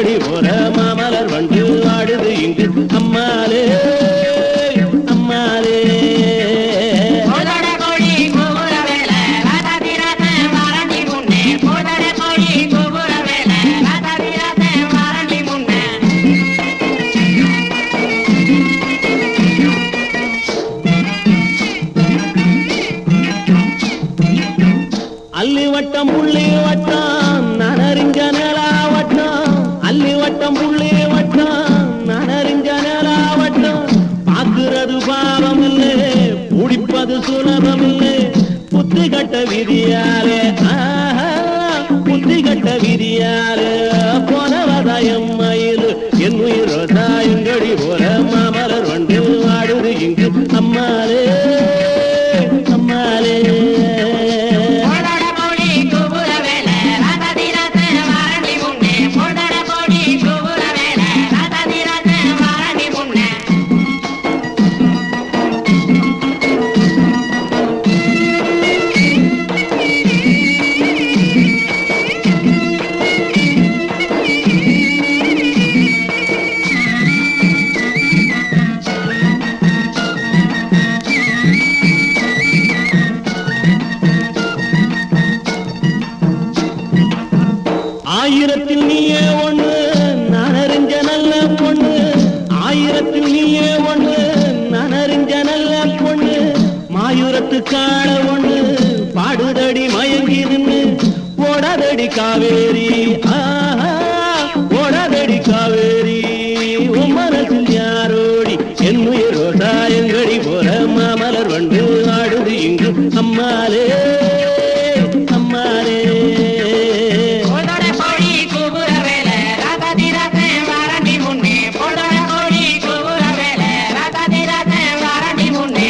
எங்கடி போற மாமலர் வண்டு ஆடுது இங்கு அம்மாலே அம்மாலே போதட கோழி கூவுற வேலை ராதாதி ராதன் வாரண்டி முன்னே போதட கோழி கூவுற வேலை ராதாதி ராதன் வாரண்டி முன்னே அல்லி வட்டம் புள்ளி வட்டம் நனறிஞ்ச நிலா வட்டம் அல்லி வட்டம் புள்ளி வட்டம் நனறிஞ்ச நிலா வட்டம் பார்க்கிறது பாவம் இல்லை பிடிப்பது சுலபம் இல்லை புத்தி கட்ட விதியாலே ஆஹா, புத்தி கட்ட விதியாலே போனவதாயம் மயில் என் உயிர் தாயங்கடி போல மாமலர் வண்டு ஆடுது இங்கு அம்மாலே அம்மாலே போதட கோழி கூவுற வேலை ராதாதி ராதன் வாரண்டி முன்னே போதட கோழி கூவுற வேலை ராதாதி ராதன் வாரண்டி முன்னே ஆயிரத்தில் நீயே ஒண்ணு நான் அறிஞ்ச நல்ல பொண்ணு ஆயிரத்தில் நீயே ஒண்ணு நான் அறிஞ்ச நல்ல பொண்ணு மாயூரத்து காண ஒண்ணு பாடுதடி மயங்கி நின்னு போடாதடி காவேரி ஆஹா போடாதடி காவேரி உன் மனசில் யாரோடி என் உயிர் ரோசாயங்கடி போற மாமலர் வண்டு ஆடுது இங்கு அம்மாலே அம்மாலே போதட கோழி கூவுற வேலை ராதாதி ராதன் வாரண்டி முன்னே போதட கோழி கூவுற வேலை ராதாதி ராதன் வாரண்டி முன்னே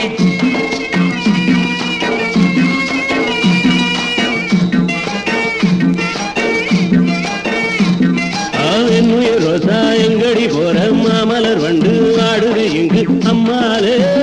என்னுய ரோசா எங்கடி போற மாமலர் வண்டு ஆடுது இங்கு அம்மாலே